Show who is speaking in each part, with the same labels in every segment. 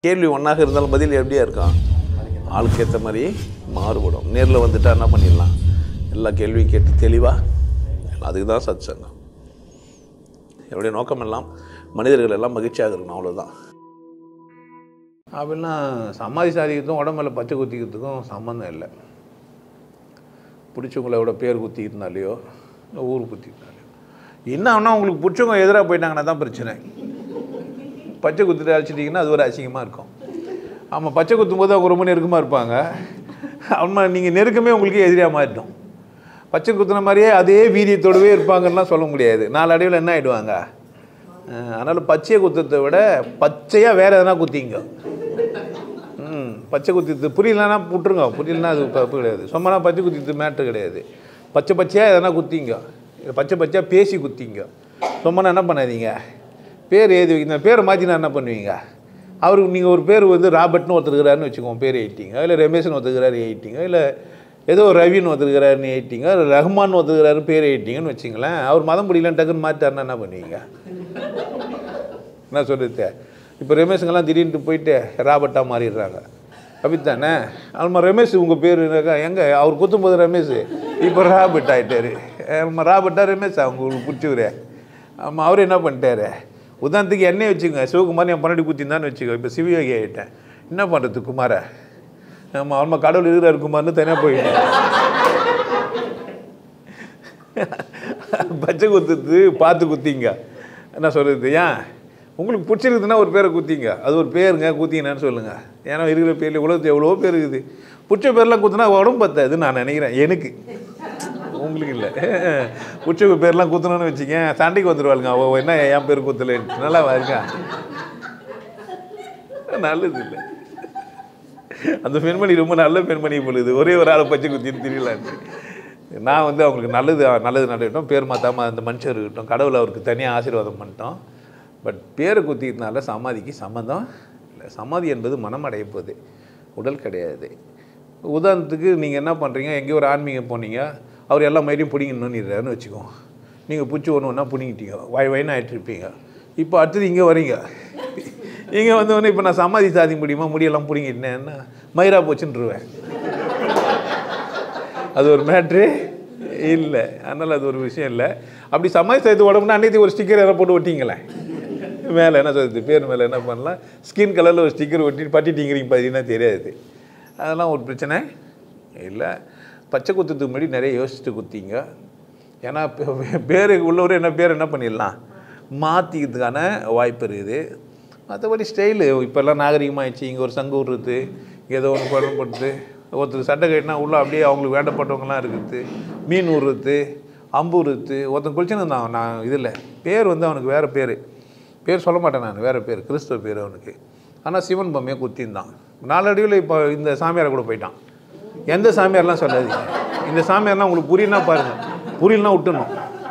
Speaker 1: கேள்வி ஒன்றாக இருந்தாலும் பதில் எப்படியா இருக்கும் ஆளுக்கு ஏற்ற மாதிரி மாறுபடும் நேரில் வந்துட்டா என்ன பண்ணிடலாம் எல்லா கேள்வியும் கேட்டு தெளிவாக அதுக்கு தான் சத் சங்கம் என்னுடைய நோக்கம் எல்லாம் மனிதர்கள் எல்லாம் மகிழ்ச்சியாக இருக்கணும் அவ்வளோதான்
Speaker 2: அப்படின்னா சமாதி சாதிக்கிறதுக்கும் உடம்புல பச்சை குத்திக்கிறதுக்கும் சம்மந்தம் இல்லை பிடிச்சவங்களோட பேர் குத்திக்கிருந்தாலையோ இல்லை ஊர் குத்திக்கிருந்தாலையோ என்ன உங்களுக்கு பிடிச்சவங்க எதிராக போயிட்டாங்கன்னா தான் பிரச்சனை பச்சை குத்திட்டு அழைச்சிட்டிங்கன்னா அது ஒரு அசிங்கமாக இருக்கும் ஆமாம் பச்சை குத்தும் போது அவங்க ரொம்ப நெருக்கமாக இருப்பாங்க ஆமாம் நீங்கள் நெருக்கமே உங்களுக்கு எதிரியாக மாறிட்டோம் பச்சை குத்துன மாதிரியே அதே வீரியத்தோடவே இருப்பாங்கலாம் சொல்ல முடியாது நாளடைவில் என்ன ஆகிடுவாங்க அதனால் பச்சையை குத்துறதை விட பச்சையாக வேறு எதனா குத்திங்க ம் பச்சை குத்தித்து புரியலன்னா விட்டுருங்க புரியலனா அது தப்பு கிடையாது சும்மா பச்சை குத்தித்து மேட்ரு கிடையாது பச்சை பச்சையாக எதனா குத்திங்க இல்லை பச்சை பச்சையாக பேசி குத்திங்க சும்மா என்ன பண்ணாதீங்க பேர் எழுதி வைக்க பேரை மாற்றினா என்ன பண்ணுவீங்க அவருக்கு நீங்கள் ஒரு பேர் வந்து ராபர்ட்னு ஒருத்தருக்கிறாருன்னு வச்சுக்கோங்க பேர் எழுட்டிங்க இல்லை ரமேஷ்னு ஒருத்தருக்கிறாரு எழுட்டிங்க இல்லை ஏதோ ரவின்னு ஒருத்தருக்கிறாருன்னு எழுட்டிங்க ரஹ்மான் ஒருத்தருக்கிறாரு பேர் எழுட்டிங்கன்னு வச்சிங்களேன் அவர் மதம் பிடிக்கலன்னு டக்குன்னு மாற்றிட்டாருன்னா என்ன பண்ணுவீங்க என்ன சொல்கிறது இப்போ ரமேஷுங்கெல்லாம் திடீர்னு போயிட்டு ராபர்ட்டாக மாறிடுறாங்க அப்படித்தானே ஆமா ரமேஷ் உங்கள் பேர் எங்கே அவர் குத்தும்போது ரமேஷ் இப்போ ராபர்ட் ஆகிட்டாரு ஆமாம் ராபர்ட்டா ரமேஷ் உங்களுக்கு பிடிச்சவரு ஆமாம் அவர் என்ன பண்ணிட்டாரு உதாரணத்துக்கு என்னையே வச்சுக்கோங்க சிவகுமார் என் பன்னெண்டு குத்தின்னு வச்சுக்கோ இப்போ சிவயோகி ஆகிட்டேன் என்ன பண்ணுறது குமார ஆமாம் ஆமா கடவுள் இருக்கிறாரு குமார்னு தனியாக போயிட்டேன் பச்சை குத்துறது பார்த்து குத்திங்க என்ன சொல்கிறது ஏன் உங்களுக்கு பிடிச்சிருக்குதுன்னா ஒரு பேரை குத்திங்க அது ஒரு பேருங்க குத்திங்கன்னு சொல்லுங்கள் ஏன்னா இருக்கிற பேரில் உலகத்தில் எவ்வளோ பேர் இருக்குது பிடிச்ச பேர்லாம் குத்துனா உடம்பு பத்தாது நான் நினைக்கிறேன் எனக்கு உங்களுக்கு இல்லை பிடிச்ச பேர்லாம் குத்தணும்னு வச்சுக்க சண்டைக்கு வந்துடுவாளுங்க அவள் என்ன என் பேர் குத்தலைன்னு நல்லா இருக்கா நல்லது இல்லை அந்த பெண்மணி ரொம்ப நல்ல பெண்மணி பொழுது ஒரே ஒரு ஆளை பச்சை குத்தின்னு தெரியலான்னு நான் வந்து அவங்களுக்கு நல்லது நல்லது நடக்கட்டும் பேர் மாற்றாமல் அந்த மனுஷர் இருக்கட்டும் கடவுள் அவருக்கு தனியாக ஆசீர்வாதம் பண்ணிட்டோம் பட் பேரை குத்திக்கிறதுனால சமாதிக்கு சம்மந்தம் இல்லை சமாதி என்பது மனம் அடைய போகுது உடல் கிடையாது உதாரணத்துக்கு நீங்கள் என்ன பண்ணுறீங்க எங்கேயோ ஒரு ஆன்மீகம் போனீங்க அவர் எல்லா மயிரையும் பிடிங்கணும்னு வச்சுக்கோங்க நீங்கள் பிடிச்சி ஒன்று ஒன்றா பிடிங்கிட்டீங்க வாய் வாயின்னு ஆகிட்டு இருப்பீங்க இப்போ அடுத்தது இங்கே வரீங்க இங்கே வந்தவொடனே இப்போ நான் சமாதி சாதிக்க முடியுமா முடியெல்லாம் பிடிங்கிட்டேன்னா மயிரா போச்சுன்ருவேன் அது ஒரு மேட்ரு இல்லை அதனால் அது ஒரு விஷயம் இல்லை அப்படி சமாதி சேர்த்து உடம்புனா அன்னைக்கு ஒரு ஸ்டிக்கர் எல்லாம் போட்டு ஒட்டிங்களேன் மேலே என்ன சொல்றது பேர் மேலே என்ன பண்ணலாம் ஸ்கின் கலரில் ஒரு ஸ்டிக்கர் ஒட்டி பட்டிட்டிங்கிறீங்க பார்த்தீங்கன்னா தெரியாது அதெல்லாம் ஒரு பிரச்சனை இல்லை பச்சை குத்துறதுக்கு முன்னாடி நிறைய யோசிச்சுட்டு குத்திங்க ஏன்னா பேர் உள்ளவர் என்ன பேர் என்ன பண்ணிடலாம் மாற்றிக்கிறதுக்கான வாய்ப்பு இருக்குது மற்றபடி ஸ்டைலு இப்போல்லாம் நாகரிகமாகிடுச்சு இங்கே ஒரு சங்கு விடுறது ஏதோ ஒன்று பண்ணப்படுது ஒருத்தர் சட்டை கட்டினா உள்ளே அப்படியே அவங்களுக்கு வேண்டப்பட்டவங்கலாம் இருக்குது மீன் விடுறது அம்பு விடுறது ஒருத்தன் குளிச்சுன்னு இருந்தான் நான் இதில் பேர் வந்து அவனுக்கு வேறு பேர் பேர் சொல்ல மாட்டேன் நான் வேறு பேர் கிறிஸ்துவ பேர் அவனுக்கு ஆனால் சிவன் பொம்மையை குத்திருந்தான் நாளடைவில் இப்போ இந்த சாமியாரை கூட போயிட்டான் எந்த சாமியார்லாம் சொல்லாதீங்க இந்த சாமியார்லாம் உங்களுக்கு புரியலனா பாருங்கள் புரியலனா விட்டுணும்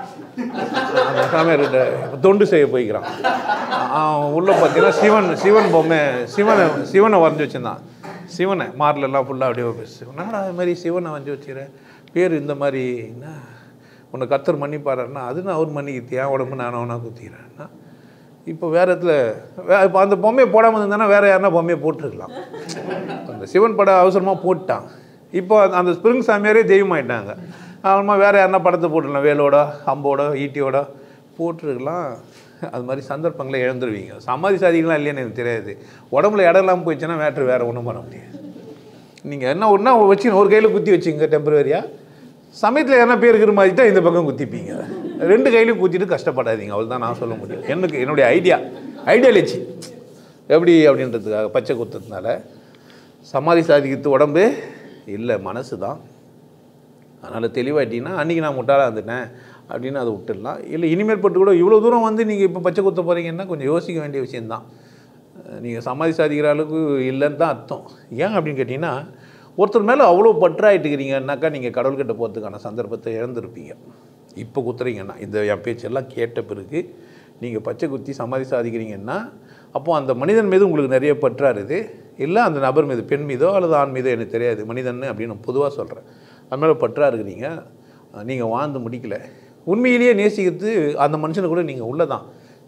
Speaker 2: அந்த சாமியார்கிட்ட தொண்டு செய்ய போய்க்கிறான் அவன் உள்ளே பார்த்தீங்கன்னா சிவன் சிவன் பொம்மை சிவனை சிவனை வரைஞ்சி வச்சுருந்தான் சிவனை மார்லெல்லாம் ஃபுல்லாக அப்படியே பேசு என்னடா அது மாதிரி சிவனை வரைஞ்சி வச்சுக்கிறேன் பேர் இந்த மாதிரி என்ன உன்னை கத்தர் மன்னிப்பாருன்னா அது நான் அவர் மன்னிக்கிட்டு என் உடம்பு நான் அவனா குத்திக்கிறேன்னா இப்போ வேறு இடத்துல வே இப்போ அந்த பொம்மையை போடாமல் இருந்தானா வேறு யாருனா பொம்மையை போட்டுருக்கலாம் அந்த சிவன் படம் அவசரமாக போட்டான் இப்போ அந்த ஸ்பிரிங் சாமியாரே தெய்வமாயிட்டாங்க ஆமாம் வேறு யாருனா படத்தை போட்டுடலாம் வேலோட அம்போட ஈட்டியோட போட்டுருக்கலாம் அது மாதிரி சந்தர்ப்பங்களை இழந்துருவீங்க சமாதி சாதிகள்லாம் இல்லைன்னு எனக்கு தெரியாது உடம்புல இடம் இல்லாமல் போயிடுச்சுன்னா மேட்ரு வேறு ஒன்றும் பண்ண முடியாது நீங்கள் என்ன ஒன்றா வச்சு ஒரு கையில் குத்தி வச்சுங்க டெம்பரரியாக சமயத்தில் என்ன பேர் இருக்கிற மாதிரி தான் இந்த பக்கம் குத்திப்பீங்க ரெண்டு கையிலையும் குத்திட்டு கஷ்டப்படாதீங்க அவள் தான் நான் சொல்ல முடியும் எனக்கு என்னுடைய ஐடியா ஐடியாலஜி எப்படி அப்படின்றதுக்காக பச்சை குத்துறதுனால சமாதி சாதிக்கிறது உடம்பு இல்லை மனசு தான் அதனால் தெளிவாயிட்டீங்கன்னா அன்றைக்கி நான் முட்டாளாக இருந்துட்டேன் அப்படின்னு அதை விட்டுடலாம் இல்லை இனிமேல் பட்டு கூட இவ்வளோ தூரம் வந்து நீங்கள் இப்போ பச்சை குத்த போகிறீங்கன்னா கொஞ்சம் யோசிக்க வேண்டிய விஷயந்தான் நீங்கள் சமாதி சாதிக்கிற அளவுக்கு இல்லைன்னு தான் அர்த்தம் ஏன் அப்படின்னு கேட்டிங்கன்னா ஒருத்தர் மேலே அவ்வளோ பற்றாயிட்டுக்கிறீங்கன்னாக்கா நீங்கள் கடவுள்கிட்ட போகிறதுக்கான சந்தர்ப்பத்தை இழந்திருப்பீங்க இப்போ குத்துறீங்கன்னா இந்த என் பேச்செல்லாம் கேட்ட பிறகு நீங்கள் பச்சை குத்தி சமாதி சாதிக்கிறீங்கன்னா அப்போது அந்த மனிதன் மீது உங்களுக்கு நிறைய பற்றாருது இல்லை அந்த நபர் மீது பெண் மீதோ அல்லது ஆண் மீதோ எனக்கு தெரியாது மனிதன் அப்படின்னு நான் பொதுவாக சொல்கிறேன் அது மேலே பற்றா இருக்கிறீங்க நீங்கள் வாழ்ந்து முடிக்கல உண்மையிலேயே நேசிக்கிறது அந்த மனுஷனை கூட நீங்கள் உள்ளதான்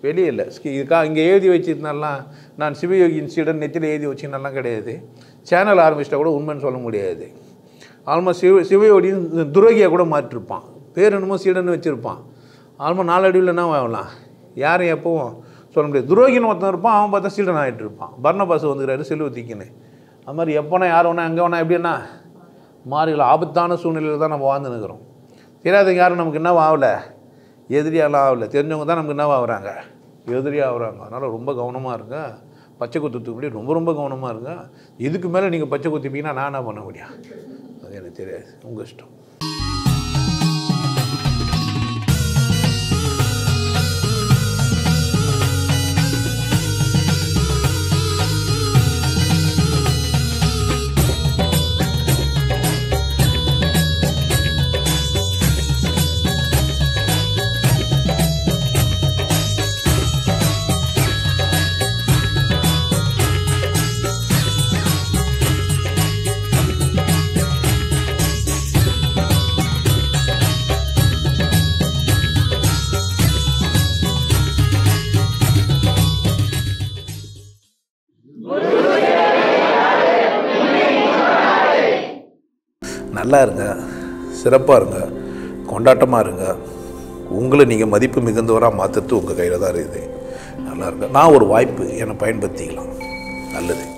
Speaker 2: வெளியே இல்லை இதுக்கா இங்கே எழுதி வச்சிருந்தாலாம் நான் சிவயோகியின் சீடன் நெத்தியில் எழுதி வச்சிருந்தாலாம் கிடையாது சேனல் ஆரம்பிச்சிட்டா கூட உண்மைன்னு சொல்ல முடியாது ஆல்மோஸ்ட் சிவ சிவயோடியும் துரோகியாக கூட மாற்றிருப்பான் பேர் என்னமோ சீடன்னு வச்சுருப்பான் ஆல்மோஸ்ட் நாலடிவில் என்ன ஆகலாம் யாரும் எப்பவும் சொல்ல முடியாது துரோகின்னு ஒருத்தன் இருப்பான் அவன் பார்த்தா சீடன் ஆகிட்டு இருப்பான் பர்ணபாசு வந்துக்கிறாரு செல்வத்திக்குன்னு அது மாதிரி எப்போனா யார் வேணா எங்கே வேணா எப்படின்னா மாறிகள் ஆபத்தான சூழ்நிலையில் தான் நம்ம வாழ்ந்து நிற்கிறோம் தெரியாதவங்க யாரும் நமக்கு என்ன ஆகலை எதிரியாலாம் ஆகலை தெரிஞ்சவங்க தான் நமக்கு என்ன ஆகுறாங்க எதிரியாக ஆகுறாங்க அதனால் ரொம்ப கவனமாக இருங்க பச்சை குத்துறதுக்கு முன்னாடி ரொம்ப ரொம்ப கவனமாக இருங்க இதுக்கு மேலே நீங்கள் பச்சை குத்திப்பீங்கன்னா நான் என்ன பண்ண முடியும் அது எனக்கு தெரியாது உங்கள் இஷ்டம் நல்லா இருங்க சிறப்பாக இருங்க கொண்டாட்டமாக இருங்க உங்களை நீங்கள் மதிப்பு மிகுந்தவராக மாற்றுறது உங்கள் கையில் தான் இருக்குது நல்லா இருங்க நான் ஒரு வாய்ப்பு என்னை பயன்படுத்திக்கலாம் நல்லது